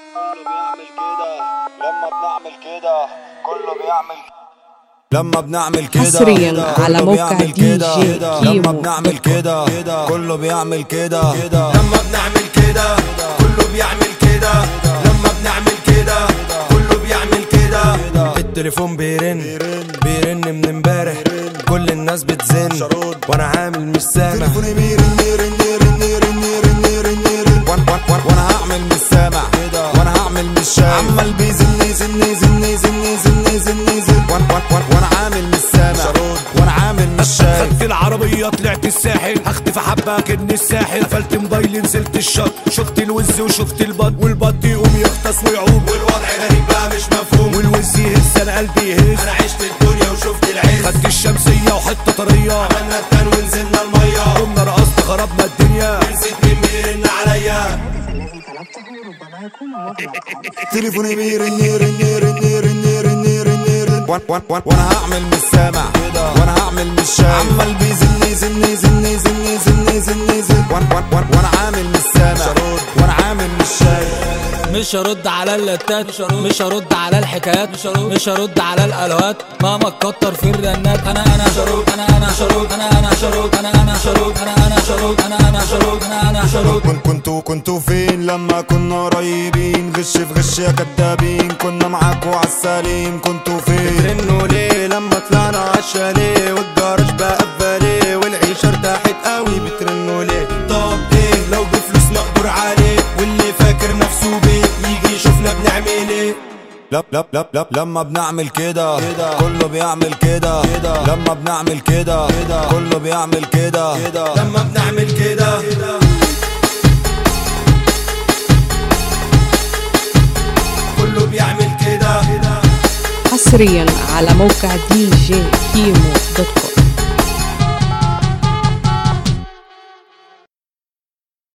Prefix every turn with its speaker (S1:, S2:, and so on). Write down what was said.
S1: كله بيعمل كده لما بنعمل كده كله بيعمل لما بنعمل كده
S2: حصرياً
S1: كله
S2: على موقع
S1: بيعمل
S2: دي
S1: كده.
S2: جي
S1: لما
S2: كيمو
S1: بنعمل
S2: دوت كوم.
S1: كده كله بيعمل كده
S3: لما بنعمل كده كله بيعمل كده لما بنعمل كده كله بيعمل كده التليفون بيرن بيرن من امبارح كل الناس بتزن وانا عامل مش سامع
S1: تليفوني بيرن يرن يرن يرن يرن يرن يرن وان- وان- وان- وانا هعمل مش سامع وانا هعمل مش شايف عمال بيزن يزن يزن يزن يزن يزن يزن وان- وان- وان- وانا عامل مش سامع وانا عامل مش شايف
S3: خدت العربية طلعت الساحل هختفي حبة كن الساحل قفلت موبايلي نزلت الشط شفت الوز وشفت البط والبط يقوم يغطس ويعوم والوضع غريب بقى مش مفهوم والوز يهز انا قلبي يهز انا عشت الدنيا وشفت العز خدت الشمسية وحتة طرية عملنا التان ونزلنا المية قمنا رقصنا خربنا الدنيا نسيت مين بيرن عليا
S1: تليفوني بيرن يرن يرن يرن يرن يرن يرن وان- وان- وان- وانا هعمل مش سامع وانا هعمل مش شايف عمال بيزن يزن يزن يزن يزن يزن يزن وان- وان- وان- وانا عامل مش سامع وانا عامل مش شايف
S4: مش هرد على اللتات مش هرد على الحكايات مش هرد على الالوات مهما تكتر في الرنات انا انا شروط انا انا شروط انا انا شروط انا انا شروط انا انا شروط انا انا شروط انا انا شروط
S1: كن كنتوا كنتوا فين لما كنا قريبين غش في غش يا كدابين كنا معاكوا عالسليم كنتوا فين
S3: رنوا ليه لما طلعنا عالشاليه والجراج بقى قفاليه والعيشة ارتاحت قوي بترنوا ليه طب ايه لو بفلوس مقدور عليه واللي فاكر نفسه بيه يجي يشوفنا بنعمل ايه
S1: لب لب لب لب لما بنعمل كده كله بيعمل كده لما بنعمل كده كله بيعمل كده
S3: لما بنعمل كده كله بيعمل كده
S2: حصريا على موقع دي جي كيمو دوت كوم